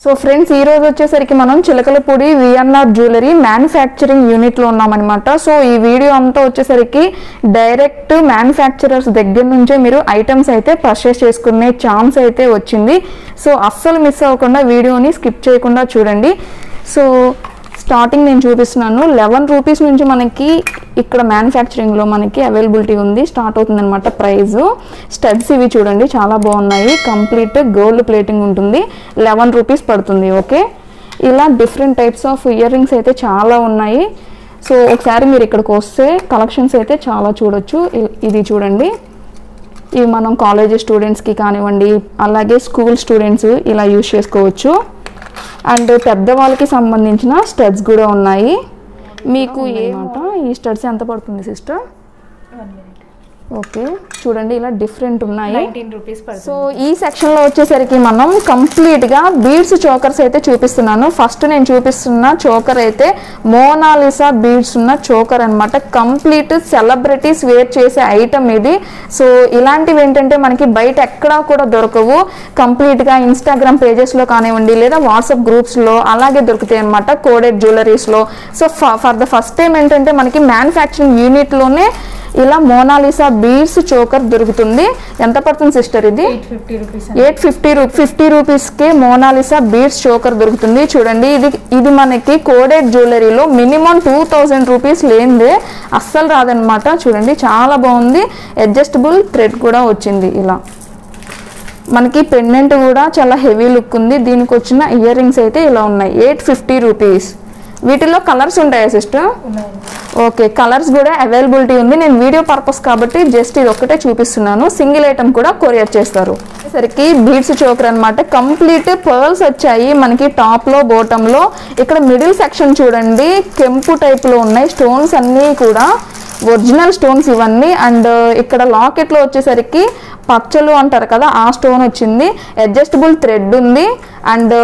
so friends ఈ రోజు వచ్చేసరికి మనం చిలకలపూడి విఎన్ఆర్ జ్యువెలరీ మ్యానుఫ్యాక్చరింగ్ యూనిట్లో ఉన్నామన్నమాట సో ఈ వీడియో అంతా వచ్చేసరికి డైరెక్ట్ మ్యానుఫ్యాక్చరర్స్ దగ్గర నుంచే మీరు ఐటమ్స్ అయితే పర్చేస్ చేసుకునే ఛాన్స్ అయితే వచ్చింది సో అస్సలు మిస్ అవ్వకుండా వీడియోని స్కిప్ చేయకుండా చూడండి సో స్టార్టింగ్ నేను చూపిస్తున్నాను లెవెన్ రూపీస్ నుంచి మనకి ఇక్కడ మ్యానుఫ్యాక్చరింగ్లో మనకి అవైలబిలిటీ ఉంది స్టార్ట్ అవుతుంది అనమాట ప్రైస్ స్టడ్స్ ఇవి చూడండి చాలా బాగున్నాయి కంప్లీట్ గోల్డ్ ప్లేటింగ్ ఉంటుంది లెవెన్ రూపీస్ పడుతుంది ఓకే ఇలా different types of earrings అయితే చాలా ఉన్నాయి సో ఒకసారి మీరు ఇక్కడికి వస్తే కలెక్షన్స్ అయితే చాలా చూడొచ్చు ఇ- ఇది చూడండి ఇవి మనం కాలేజ్ స్టూడెంట్స్కి కానివ్వండి అలాగే స్కూల్ స్టూడెంట్స్ ఇలా యూజ్ చేసుకోవచ్చు అండ్ పెద్దవాళ్ళకి సంబంధించిన స్టడ్స్ కూడా ఉన్నాయి మీకు ఏమాట ఈ స్టడ్స్ ఎంత పడుతుంది సిస్టర్ ఓకే చూడండి ఇలా డిఫరెంట్ ఉన్నాయి నైన్టీన్ రూపీస్ పడుతుంది సో ఈ సెక్షన్ లో వచ్చేసరికి మనం కంప్లీట్ గా బీడ్స్ చోకర్స్ అయితే చూపిస్తున్నాను ఫస్ట్ నేను చూపిస్తున్న చోకర్ అయితే మోనాలిసా బీడ్స్ ఉన్న చోకర్ అన్నమాట కంప్లీట్ సెలబ్రిటీస్ వేర్ చేసే ఐటమ్ ఇది సో ఇలాంటివి ఏంటంటే మనకి బయట ఎక్కడా కూడా దొరకవు కంప్లీట్ గా ఇన్స్టాగ్రామ్ పేజెస్ లో కానివ్వండి లేదా వాట్సాప్ గ్రూప్స్ లో అలాగే దొరుకుతాయి అనమాట కోడెడ్ జ్యువెలరీస్ లో so for the first time ఏంటంటే మనకి మ్యానుఫ్యాక్చరింగ్ యూనిట్ లోనే ఇలా మోనాలిసా బీడ్స్ చోకర్ దొరుకుతుంది ఎంత పడుతుంది సిస్టర్ ఇది eight fifty rupees eight fifty రూ ఫిఫ్టీ రూపీస్కి మోనాలిసా బీడ్స్ చోకర్ దొరుకుతుంది చూడండి ఇది ఇది మనకి కోడెడ్ జ్యువెలరీలో మినిమం టూ థౌజండ్ రూపీస్ లేనిదే అస్సలు రాదనమాట చూడండి చాలా బాగుంది అడ్జస్టబుల్ థ్రెడ్ కూడా వచ్చింది ఇలా మనకి పెండెంట్ కూడా చాలా హెవీ లుక్ ఉంది దీనికి వచ్చిన ఇయర్ రింగ్స్ అయితే ఇలా ఉన్నాయి ఎయిట్ ఫిఫ్టీ రూపీస్ వీటిలో కలర్స్ ఉంటాయా సిస్టర్ ఉన్నాయండి ఓకే కలర్స్ కూడా అవైలబిలిటీ ఉంది నేను వీడియో పర్పస్ కాబట్టి జస్ట్ ఇది ఒక్కటే చూపిస్తున్నాను సింగిల్ ఐటమ్ కూడా కొరియర్ చేస్తారు సరికి బీడ్స్ చోకర్ అన్నమాట కంప్లీట్ పర్ల్స్ వచ్చాయి మనకి టాప్ లో బోటమ్ లో ఇక్కడ మిడిల్ సెక్షన్ చూడండి కెంపు టైప్ లో ఉన్నాయి స్టోన్స్ అన్నీ కూడా ఒరిజినల్ స్టోన్స్ ఇవన్నీ అండ్ ఇక్కడ లాకెట్ లో వచ్చేసరికి పచ్చలు అంటారు కదా ఆ స్టోన్ వచ్చింది అడ్జస్టబుల్ థ్రెడ్ ఉంది అండ్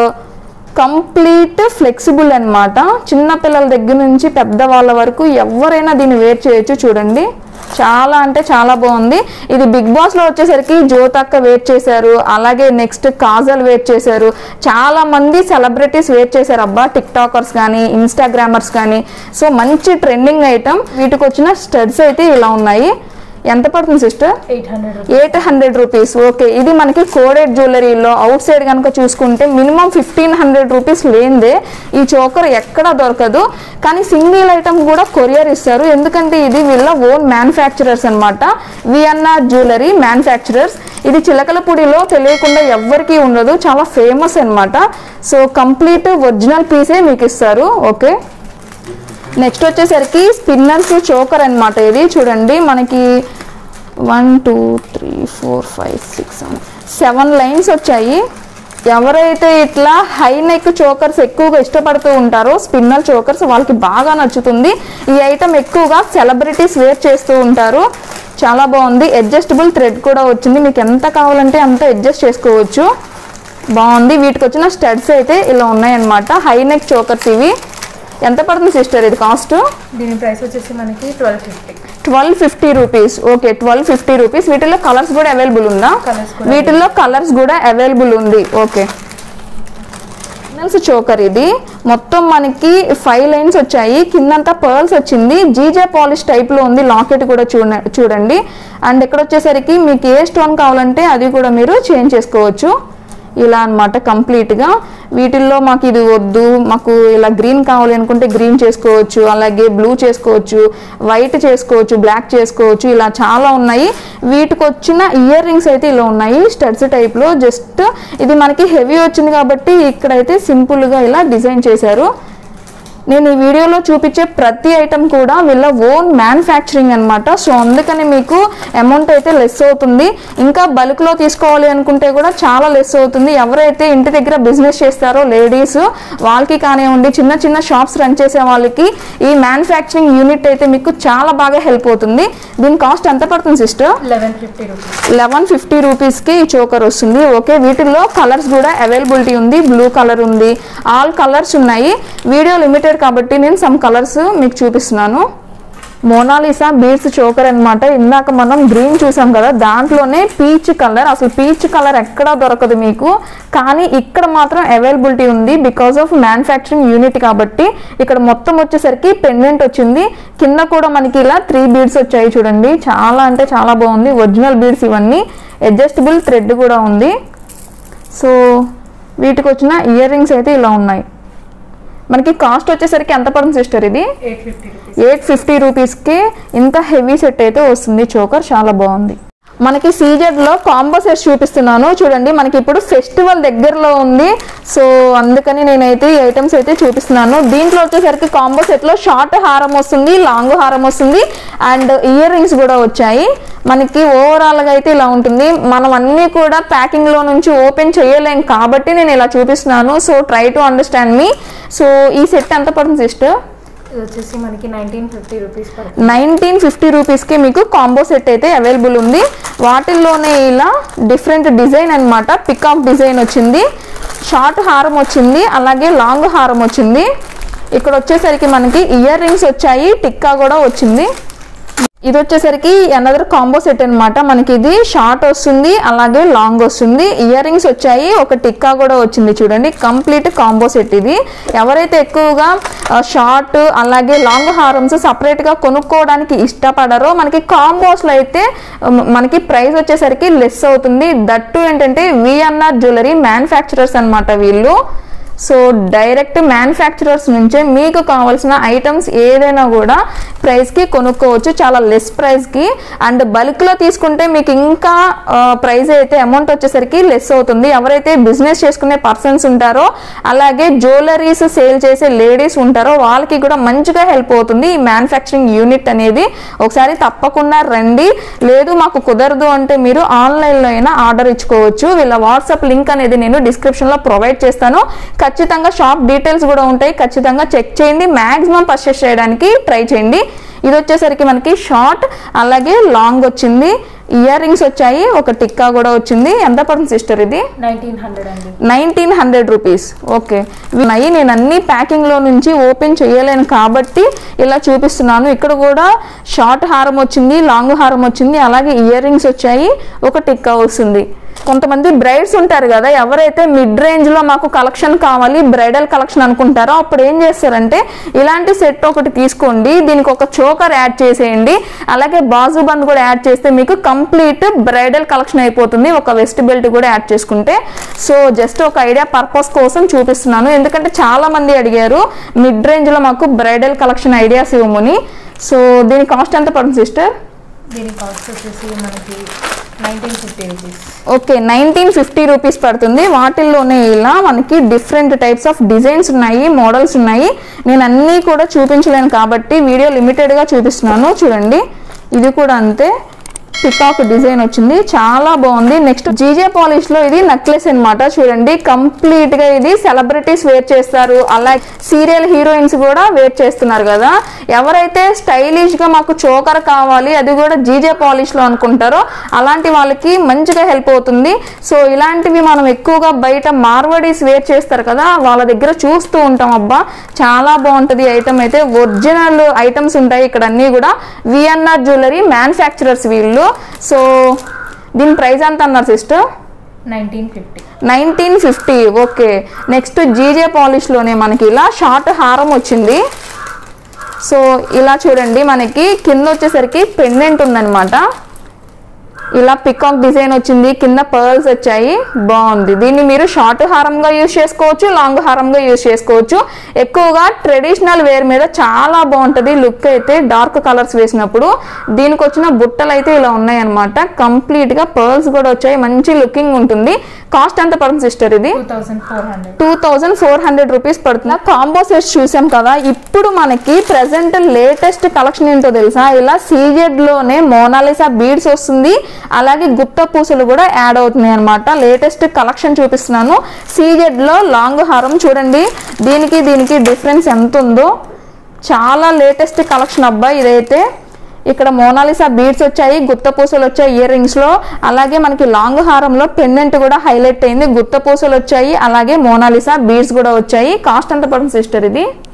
కంప్లీట్ ఫ్లెక్సిబుల్ అన్నమాట చిన్న పిల్లల దగ్గర నుంచి పెద్ద వాళ్ళ వరకు ఎవరైనా దీన్ని వేర్ చేయొచ్చు చూడండి చాలా అంటే చాలా బాగుంది ఇది బిగ్ బాస్ లో వచ్చేసరికి జ్యోతక్క వేర్ చేశారు అలాగే నెక్స్ట్ కాజల్ వేర్ చేశారు చాలా మంది సెలబ్రిటీస్ వేర్ చేశారు అబ్బా టిక్ టాకర్స్ కానీ ఇన్స్టాగ్రామర్స్ కానీ సో మంచి ట్రెండింగ్ ఐటమ్ వీటికి వచ్చిన స్టడ్స్ అయితే ఇలా ఉన్నాయి ఎంత పడుతుంది sister eight hundred eight hundred rupees okay ఇది మనకి కోడెడ్ జ్యువెలరీలో అవుట్ సైడ్ కనుక చూసుకుంటే మినిమం ఫిఫ్టీన్ హండ్రెడ్ రూపీస్ లేనిదే ఈ చోకర్ ఎక్కడా దొరకదు కానీ సింగిల్ ఐటమ్ కూడా కొరియర్ ఇస్తారు ఎందుకంటే ఇది వీళ్ళ ఓన్ మ్యానుఫ్యాక్చరర్స్ అనమాట విఎన్ఆర్ జ్యువెలరీ మ్యానుఫ్యాక్చరర్స్ ఇది చిలకలపూడిలో తెలియకుండా ఎవ్వరికీ ఉండదు చాలా ఫేమస్ అన్నమాట సో కంప్లీట్ ఒరిజినల్ పీసే మీకు ఇస్తారు ఓకే నెక్స్ట్ వచ్చేసరికి స్పిన్నర్స్ చోకర్ అన్నమాట ఇది చూడండి మనకి one two three four five six seven lines వచ్చాయి ఎవరైతే ఇట్లా హై నెక్ చోకర్స్ ఎక్కువగా ఇష్టపడుతూ ఉంటారో స్పిన్నర్ చోకర్స్ వాళ్ళకి బాగా నచ్చుతుంది ఈ ఐటమ్ ఎక్కువగా సెలబ్రిటీస్ వేర్ చేస్తూ ఉంటారు చాలా బాగుంది అడ్జస్టబుల్ థ్రెడ్ కూడా వచ్చింది మీకు ఎంత కావాలంటే అంత అడ్జస్ట్ చేసుకోవచ్చు బాగుంది వీటికి వచ్చిన స్టడ్స్ అయితే ఇలా ఉన్నాయన్నమాట హై నెక్ చోకర్స్ ఇవి ఎంత పడుతుంది సిస్టర్ ఇది కాస్ట్ దీని ప్రైస్ వచ్చేసి మనకి twelve fifty twelve fifty rupees okay twelve fifty rupees వీటిలో కలర్స్ కూడా అవైలబుల్ ఉందా Colours కూడా వీటిల్లో కలర్స్ కూడా అవైలబుల్ ఉంది ఓకే చోకర్ ఇది మొత్తం మనకి ఫైవ్ లైన్స్ వచ్చాయి కిందంతా పర్ల్స్ వచ్చింది జీజే పాలిష్ టైప్ లో ఉంది లాకెట్ కూడా చూడ చూడండి అండ్ ఇక్కడ వచ్చేసరికి మీకు ఏ స్టోన్ కావాలంటే అది కూడా మీరు చేంజ్ చేసుకోవచ్చు ఇలా అనమాట కంప్లీట్గా వీటిల్లో మాకు ఇది వద్దు మాకు ఇలా గ్రీన్ కావాలి అనుకుంటే గ్రీన్ చేసుకోవచ్చు అలాగే బ్లూ చేసుకోవచ్చు వైట్ చేసుకోవచ్చు బ్లాక్ చేసుకోవచ్చు ఇలా చాలా ఉన్నాయి వీటికి వచ్చిన ఇయర్ రింగ్స్ అయితే ఇలా ఉన్నాయి స్టడ్స్ టైప్లో జస్ట్ ఇది మనకి హెవీ వచ్చింది కాబట్టి ఇక్కడైతే సింపుల్గా ఇలా డిజైన్ చేశారు నేను ఈ వీడియోలో చూపించే ప్రతి ఐటమ్ కూడా వీళ్ళ ఓన్ మ్యానుఫ్యాక్చరింగ్ అన్నమాట సో అందుకని మీకు అమౌంట్ అయితే లెస్ అవుతుంది ఇంకా బల్క్లో తీసుకోవాలి అనుకుంటే కూడా చాలా లెస్ అవుతుంది ఎవరైతే ఇంటి దగ్గర బిజినెస్ చేస్తారో లేడీస్ వాళ్ళకి కానివ్వండి చిన్న చిన్న షాప్స్ రన్ చేసే వాళ్ళకి ఈ మ్యానుఫ్యాక్చరింగ్ యూనిట్ అయితే మీకు చాలా బాగా హెల్ప్ అవుతుంది దీని కాస్ట్ ఎంత పడుతుంది sister eleven fifty rupees eleven fifty రూపీస్కి ఈ చోకర్ వస్తుంది ఓకే వీటిల్లో కలర్స్ కూడా అవైలబిలిటీ ఉంది బ్లూ కలర్ ఉంది ఆల్ కలర్స్ ఉన్నాయి వీడియో లిమిటెడ్ కాబట్టి నేను సమ్ కలర్స్ మీకు చూపిస్తున్నాను మోనాలిసా బీడ్స్ చోకర్ అన్నమాట ఇందాక మనం గ్రీన్ చూసాం కదా దాంట్లోనే పీచ్ కలర్ అసలు పీచ్ కలర్ ఎక్కడా దొరకదు మీకు కానీ ఇక్కడ మాత్రం అవైలబిలిటీ ఉంది బికాస్ ఆఫ్ మ్యానుఫ్యాక్చరింగ్ యూనిట్ కాబట్టి ఇక్కడ మొత్తం వచ్చేసరికి పెండెంట్ వచ్చింది కింద కూడా మనకి ఇలా త్రీ బీడ్స్ వచ్చాయి చూడండి చాలా అంటే చాలా బాగుంది ఒరిజినల్ బీడ్స్ ఇవన్నీ అడ్జస్టబుల్ థ్రెడ్ కూడా ఉంది సో వీటికి వచ్చిన ఇయర్ రింగ్స్ అయితే ఇలా ఉన్నాయి మనకి కాస్ట్ వచ్చేసరికి ఎంత పడుతుంది సిస్టర్ ఇది eight fifty rupees eight fifty రూపీస్కి ఇంత హెవీ సెట్ అయితే వస్తుంది చోకర్ చాలా బాగుంది మనకి సీజెడ్లో కాంబో సెట్స్ చూపిస్తున్నాను చూడండి మనకి ఇప్పుడు ఫెస్టివల్ దగ్గరలో ఉంది సో అందుకని నేనైతే ఈ ఐటమ్స్ అయితే చూపిస్తున్నాను దీంట్లో వచ్చేసరికి కాంబో సెట్లో షార్ట్ హారం వస్తుంది లాంగ్ హారం వస్తుంది అండ్ ఇయర్ రింగ్స్ కూడా వచ్చాయి మనకి ఓవరాల్గా అయితే ఇలా ఉంటుంది మనం అన్నీ కూడా ప్యాకింగ్లో నుంచి ఓపెన్ చేయలేం కాబట్టి నేను ఇలా చూపిస్తున్నాను సో ట్రై టు అండర్స్టాండ్ మీ సో ఈ సెట్ ఎంత పడుతుంది సిస్టర్ ఇది వచ్చేసి మనకి నైన్టీన్ ఫిఫ్టీ రూపీస్ పడుతుంది నైన్టీన్ ఫిఫ్టీ రూపీస్కి మీకు కాంబో సెట్ అయితే అవైలబుల్ ఉంది వాటిల్లోనే ఇలా డిఫరెంట్ డిజైన్ అన్నమాట పికాక్ డిజైన్ వచ్చింది షార్ట్ హారం వచ్చింది అలాగే లాంగ్ హారం వచ్చింది ఇక్కడ వచ్చేసరికి మనకి ఇయర్ రింగ్స్ వచ్చాయి టిక్కా కూడా వచ్చింది ఇది వచ్చేసరికి అనదర్ కాంబో సెట్ అన్నమాట మనకి ఇది షార్ట్ వస్తుంది అలాగే లాంగ్ వస్తుంది ఇయర్ రింగ్స్ వచ్చాయి ఒక టిక్కా కూడా వచ్చింది చూడండి కంప్లీట్ కాంబో సెట్ ఇది ఎవరైతే ఎక్కువగా షార్ట్ అలాగే లాంగ్ హారమ్స్ సపరేట్గా కొనుక్కోవడానికి ఇష్టపడరో మనకి కాంబోస్లో అయితే మ- మనకి ప్రైస్ వచ్చేసరికి లెస్ అవుతుంది దట్టు ఏంటంటే విఎన్ఆర్ జ్యువెలరీ మ్యానుఫ్యాక్చరర్స్ అన్నమాట వీళ్ళు సో డైరెక్ట్ మ్యానుఫ్యాక్చరర్స్ నుంచే మీకు కావాల్సిన ఐటమ్స్ ఏదైనా కూడా ప్రైస్కి కొనుక్కోవచ్చు చాలా లెస్ ప్రైస్కి అండ్ బల్క్లో తీసుకుంటే మీకు ఇంకా ప్రైస్ అయితే అమౌంట్ వచ్చేసరికి లెస్ అవుతుంది ఎవరైతే బిజినెస్ చేసుకునే పర్సన్స్ ఉంటారో అలాగే జ్యువెలరీస్ సేల్ చేసే లేడీస్ ఉంటారో వాళ్ళకి కూడా మంచిగా హెల్ప్ అవుతుంది ఈ మ్యానుఫ్యాక్చరింగ్ యూనిట్ అనేది ఒకసారి తప్పకుండా రండి లేదు మాకు కుదరదు అంటే మీరు ఆన్లైన్లో అయినా ఆర్డర్ ఇచ్చుకోవచ్చు వీళ్ళ వాట్సాప్ లింక్ అనేది నేను డిస్క్రిప్షన్లో ప్రొవైడ్ చేస్తాను ఖచ్చితంగా షాప్ డీటెయిల్స్ కూడా ఉంటాయి ఖచ్చితంగా చెక్ చేయండి మ్యాక్సిమం పర్చేస్ చేయడానికి ట్రై చేయండి ఇది వచ్చేసరికి మనకి షార్ట్ అలాగే లాంగ్ వచ్చింది ఇయర్ రింగ్స్ వచ్చాయి ఒక టిక్కా కూడా వచ్చింది ఎంత పడుతుంది సిస్టర్ ఇది నైన్టీన్ హండ్రెడ్ అండి నైన్టీన్ హండ్రెడ్ రూపీస్ ఓకే ఉన్నాయి నేను అన్ని ప్యాకింగ్లో నుంచి ఓపెన్ చేయలేను కాబట్టి ఇలా చూపిస్తున్నాను ఇక్కడ కూడా షార్ట్ హారం వచ్చింది లాంగ్ హారం వచ్చింది అలాగే ఇయర్ రింగ్స్ వచ్చాయి ఒక టిక్కా వస్తుంది కొంతమంది బ్రైడ్స్ ఉంటారు కదా ఎవరైతే మిడ్ రేంజ్లో మాకు కలెక్షన్ కావాలి బ్రైడల్ కలెక్షన్ అనుకుంటారో అప్పుడు ఏం చేస్తారంటే ఇలాంటి సెట్ ఒకటి తీసుకోండి దీనికి ఒక చోకర్ యాడ్ చేసేయండి అలాగే బాజు బంద్ కూడా యాడ్ చేస్తే మీకు కంప్లీట్ బ్రైడల్ కలెక్షన్ అయిపోతుంది ఒక వెస్ట్ బెల్ట్ కూడా యాడ్ చేసుకుంటే సో జస్ట్ ఒక ఐడియా పర్పస్ కోసం చూపిస్తున్నాను ఎందుకంటే చాలా మంది అడిగారు మిడ్ రేంజ్లో మాకు బ్రైడల్ కలెక్షన్ ఐడియాస్ ఇవ్వమని సో దీని కాస్ట్ ఎంత పడుతుంది సిస్టర్ దీని కాస్ట్ వచ్చేసి మనకి nineteen fifty rupees okay nineteen fifty rupees పడుతుంది వాటిల్లోనే ఇలా మనకి డిఫరెంట్ టైప్స్ ఆఫ్ డిజైన్స్ ఉన్నాయి మోడల్స్ ఉన్నాయి నేను అన్నీ కూడా చూపించలేను కాబట్టి వీడియో లిమిటెడ్గా చూపిస్తున్నాను చూడండి ఇది కూడా అంతే పికాక్ డిజైన్ వచ్చింది చాలా బాగుంది నెక్స్ట్ జీజే పాలిష్ లో ఇది నెక్లెస్ అన్నమాట చూడండి కంప్లీట్ గా ఇది సెలబ్రిటీస్ వేర్ చేస్తారు అలాగే సీరియల్ హీరోయిన్స్ కూడా వేర్ చేస్తున్నారు కదా ఎవరైతే స్టైలిష్ గా మాకు చోకర్ కావాలి అది కూడా జీజే పాలిష్ లో అనుకుంటారో అలాంటి వాళ్ళకి మంచిగా హెల్ప్ అవుతుంది సో ఇలాంటివి మనం ఎక్కువగా బయట మార్వడీస్ వేర్ చేస్తారు కదా వాళ్ళ దగ్గర చూస్తూ ఉంటాం అబ్బా చాలా బాగుంటది ఐటమ్ అయితే ఒరిజినల్ ఐటమ్స్ ఉంటాయి ఇక్కడ అన్నీ కూడా విఎన్ఆర్ జ్యువెలరీ మ్యానుఫ్యాక్చరర్స్ వీళ్ళు సో దీని ప్రైస్ ఎంత అన్నారు sister nineteen fifty nineteen fifty okay next GJ పాలిష్లోనే మనకి ఇలా షార్ట్ హారం వచ్చింది సో ఇలా చూడండి మనకి కింద వచ్చేసరికి పెండెంట్ ఉందన్నమాట ఇలా పికాక్ డిజైన్ వచ్చింది కింద పర్ల్స్ వచ్చాయి బాగుంది దీన్ని మీరు షార్ట్ హారంగా యూజ్ చేసుకోవచ్చు లాంగ్ హారంగా యూజ్ చేసుకోవచ్చు ఎక్కువగా ట్రెడిషనల్ వేర్ మీద చాలా బాగుంటుంది లుక్ అయితే డార్క్ కలర్స్ వేసినప్పుడు దీనికి వచ్చిన బుట్టలు అయితే ఇలా ఉన్నాయి అనమాట కంప్లీట్ గా పర్ల్స్ కూడా వచ్చాయి మంచి లుకింగ్ ఉంటుంది కాస్ట్ ఎంత పడుతుంది సిస్టర్ ఇది two thousand four hundred two thousand four hundred rupees పడుతుంది కాంబో సెట్స్ చూసాం కదా ఇప్పుడు మనకి ప్రెసెంట్ లేటెస్ట్ కలెక్షన్ ఏంటో తెలుసా ఇలా సీజెడ్ లోనే మోనాలిసా బీడ్స్ వస్తుంది అలాగే గుత్త పూసలు కూడా యాడ్ అవుతున్నాయి అనమాట లేటెస్ట్ కలెక్షన్ చూపిస్తున్నాను సీజెడ్ లో లాంగ్ హారం చూడండి దీనికి దీనికి డిఫరెన్స్ ఎంత ఉందో చాలా లేటెస్ట్ కలెక్షన్ అబ్బా ఇదైతే ఇక్కడ మోనాలిసా బీడ్స్ వచ్చాయి గుత్త పూసలు వచ్చాయి ఇయర్ రింగ్స్ లో అలాగే మనకి లాంగ్ హారంలో పెండెంట్ కూడా హైలైట్ అయింది గుత్త పూసలు వచ్చాయి అలాగే మోనాలిసా బీడ్స్ కూడా వచ్చాయి కాస్ట్ ఎంత పడుతుంది సిస్టర్ ఇది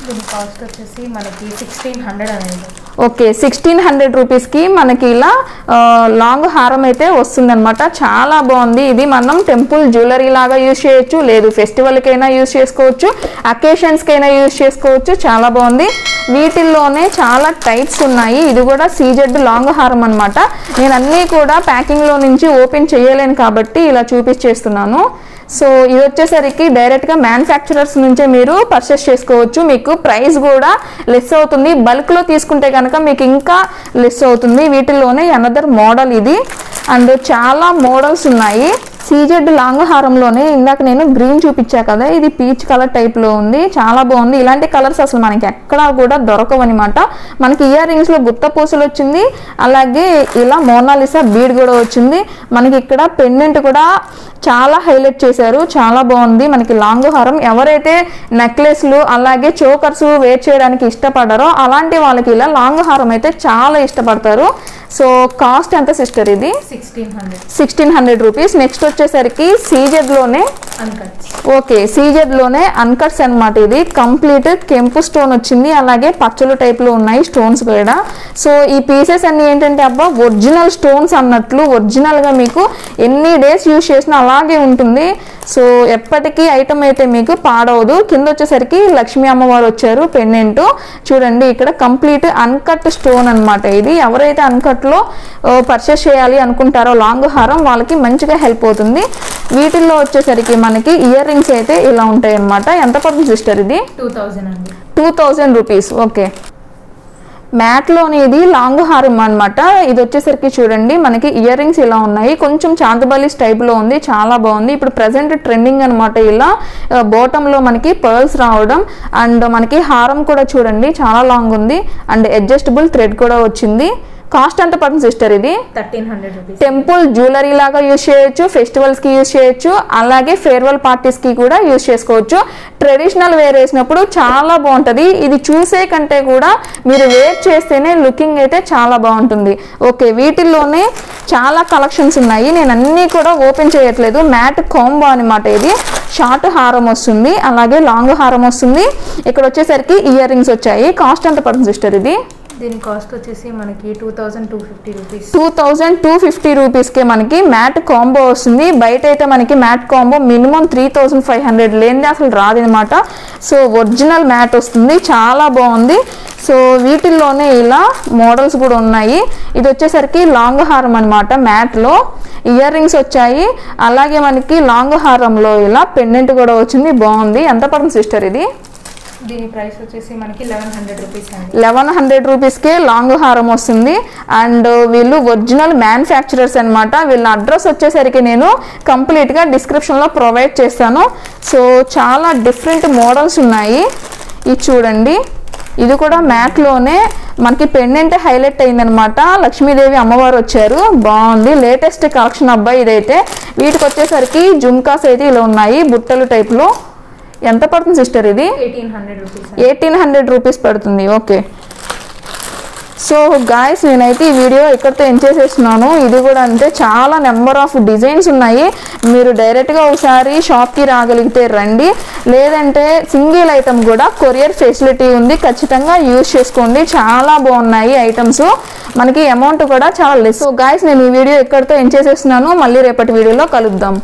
దీని కాస్ట్ వచ్చేసి మనకి సిక్స్టీన్ హండ్రెడ్ అనేది ఓకే సిక్స్టీన్ హండ్రెడ్ రూపీస్కి మనకి ఇలా ఆ, లాంగ్ హారం అయితే వస్తుందన్నమాట చాలా బాగుంది ఇది మనం టెంపుల్ జ్యువెలరీ లాగా యూజ్ చేయొచ్చు లేదు ఫెస్టివల్కైనా యూజ్ చేసుకోవచ్చు అకేషన్స్కైనా యూజ్ చేసుకోవచ్చు చాలా బాగుంది వీటిల్లోనే చాలా టైప్స్ ఉన్నాయి ఇది కూడా సీజెడ్ లాంగ్ హారం అనమాట నేను అన్నీ కూడా ప్యాకింగ్లో నుంచి ఓపెన్ చేయలేను కాబట్టి ఇలా చూపించేస్తున్నాను సో ఇది వచ్చేసరికి డైరెక్ట్గా మ్యానుఫ్యాక్చరర్స్ నుంచే మీరు పర్చేస్ చేసుకోవచ్చు మీకు ప్రైస్ కూడా లెస్ అవుతుంది బల్క్లో తీసుకుంటే కనుక మీకు ఇంకా లెస్ అవుతుంది వీటిల్లోనే అనదర్ మోడల్ ఇది అండ్ చాలా మోడల్స్ ఉన్నాయి సీజెడ్ లాంగ్ హారంలోనే ఇందాక నేను గ్రీన్ చూపించా కదా ఇది పీచ్ కలర్ టైప్లో ఉంది చాలా బాగుంది ఇలాంటి కలర్స్ అసలు మనకి ఎక్కడా కూడా దొరకవు అనమాట మనకి ఇయర్ రింగ్స్లో గుత్త పూసలు వచ్చింది అలాగే ఇలా మోనాలిసా బీడ్ కూడా వచ్చింది మనకి ఇక్కడ పెండెంట్ కూడా చాలా హైలైట్ చేశారు చాలా బాగుంది మనకి లాంగ్ హారం ఎవరైతే నెక్లెస్లు అలాగే చోకర్స్ వేర్ చేయడానికి ఇష్టపడారో అలాంటి వాళ్ళకి ఇలా లాంగ్ హారం అయితే చాలా ఇష్టపడతారు సో కాస్ట్ ఎంత సిస్టర్ ఇది sixteen hundred sixteen hundred rupees next వచ్చేసరికి సీజెడ్లోనే అన్కట్స్ ఓకే సీజెడ్లోనే అన్కట్స్ అన్నమాట ఇది కంప్లీట్ కెంపు స్టోన్ వచ్చింది అలాగే పచ్చలు టైప్లో ఉన్నాయి స్టోన్స్ కూడా సో ఈ పీసెస్ అన్ని ఏంటంటే అబ్బా ఒరిజినల్ స్టోన్స్ అన్నట్లు ఒరిజినల్గా మీకు ఎన్ని డేస్ యూజ్ చేసినా అలాగే ఉంటుంది సో ఎప్పటికీ ఐటమ్ అయితే మీకు పాడవదు కింద వచ్చేసరికి లక్ష్మీ అమ్మవారు వచ్చారు పెన్నెంట్ చూడండి ఇక్కడ కంప్లీట్ అన్కట్ స్టోన్ అన్నమాట ఇది ఎవరైతే అన్కట్లో పర్చేస్ చేయాలి అనుకుంటారో లాంగ్ హారం వాళ్ళకి మంచిగా హెల్ప్ అవుతుంది వీటిల్లో వచ్చేసరికి మనకి ఇయర్ రింగ్స్ అయితే ఇలా ఉంటాయి అన్నమాట ఎంత పడుతుంది సిస్టర్ ఇది టూ థౌజండ్ అండి టూ థౌజండ్ రూపీస్ ఓకే మ్యాట్లోని ఇది లాంగ్ హారం అన్నమాట ఇది వచ్చేసరికి చూడండి మనకి ఇయర్ రింగ్స్ ఇలా ఉన్నాయి కొంచెం చాందబాలిస్ టైప్లో ఉంది చాలా బాగుంది ఇప్పుడు ప్రజెంట్ ట్రెండింగ్ అనమాట ఇలా బాటంలో మనకి పర్ల్స్ రావడం అండ్ మనకి హారం కూడా చూడండి చాలా లాంగ్ ఉంది అండ్ అడ్జస్టబుల్ థ్రెడ్ కూడా వచ్చింది కాస్ట్ ఎంత పడుతుంది సిస్టర్ ఇది thirteen hundred rupees temple jewellery లాగా యూజ్ చేయొచ్చు ఫెస్టివల్స్ కి యూజ్ చేయొచ్చు అలాగే ఫేర్వెల్ పార్టీస్ కి కూడా యూజ్ చేసుకోవచ్చు ట్రెడిషనల్ వేర్ వేసినప్పుడు చాలా బాగుంటది ఇది చూసే కంటే కూడా మీరు వేర్ చేస్తేనే లుకింగ్ అయితే చాలా బాగుంటుంది ఓకే వీటిల్లోనే చాలా కలెక్షన్స్ ఉన్నాయి నేను అన్నీ కూడా ఓపెన్ చేయట్లేదు మ్యాట్ కాంబో అనమాట ఇది షార్ట్ హారం వస్తుంది అలాగే లాంగ్ హారం వస్తుంది ఇక్కడ వచ్చేసరికి ఇయర్ రింగ్స్ వచ్చాయి కాస్ట్ ఎంత పడుతుంది సిస్టర్ ఇది దీని కాస్ట్ వచ్చేసి మనకి two thousand two fifty rupees two thousand two fifty రూపీస్కి మనకి మ్యాట్ కాంబో వస్తుంది బయట అయితే మనకి mat combo minimum three thousand five hundred లేనిది అసలు రాదనమాట సో ఒరిజినల్ మ్యాట్ వస్తుంది చాలా బాగుంది సో వీటిల్లోనే ఇలా మోడల్స్ కూడా ఉన్నాయి ఇది వచ్చేసరికి లాంగ్ హారం అనమాట మ్యాట్లో ఇయర్ రింగ్స్ వచ్చాయి అలాగే మనకి లాంగ్ హారంలో ఇలా పెండెంట్ కూడా వచ్చింది బాగుంది ఎంత పడుతుంది సిస్టర్ ఇది దీని ప్రైస్ వచ్చేసి మనకి లెవెన్ హండ్రెడ్ రూపీస్ అండి లెవెన్ హండ్రెడ్ రూపీస్కే లాంగ్ హారం వస్తుంది అండ్ వీళ్ళు ఒరిజినల్ మ్యానుఫ్యాక్చరర్స్ అనమాట వీళ్ళ అడ్రస్ వచ్చేసరికి నేను కంప్లీట్గా డిస్క్రిప్షన్లో ప్రొవైడ్ చేస్తాను సో చాలా డిఫరెంట్ మోడల్స్ ఉన్నాయి ఇది చూడండి ఇది కూడా మ్యాట్లోనే మనకి పెండెంట్ హైలైట్ అయిందనమాట లక్ష్మీదేవి అమ్మవారు వచ్చారు బాగుంది లేటెస్ట్ కలెక్షన్ అబ్బాయి ఇదైతే వీటికి వచ్చేసరికి జుమ్కాస్ అయితే ఇలా ఉన్నాయి బుట్టలు టైప్లో ఎంత పడుతుంది సిస్టర్ ఇది eighteen hundred rupees eighteen hundred rupees పడుతుంది ఓకే సో గాయస్ నేనైతే ఈ వీడియో ఇక్కడితో ఎండ్ చేసేస్తున్నాను ఇది కూడా అంతే చాలా నెంబర్ ఆఫ్ డిజైన్స్ ఉన్నాయి మీరు డైరెక్ట్గా ఒకసారి షాప్కి రాగలిగితే రండి లేదంటే సింగిల్ ఐటమ్ కూడా కొరియర్ ఫెసిలిటీ ఉంది ఖచ్చితంగా యూజ్ చేసుకోండి చాలా బాగున్నాయి ఐటమ్స్ మనకి అమౌంట్ కూడా చాలా లెస్ సో గాయస్ నేను ఈ వీడియో ఇక్కడితో ఎండ్ చేసేస్తున్నాను మళ్ళీ రేపటి వీడియోలో కలుద్దాం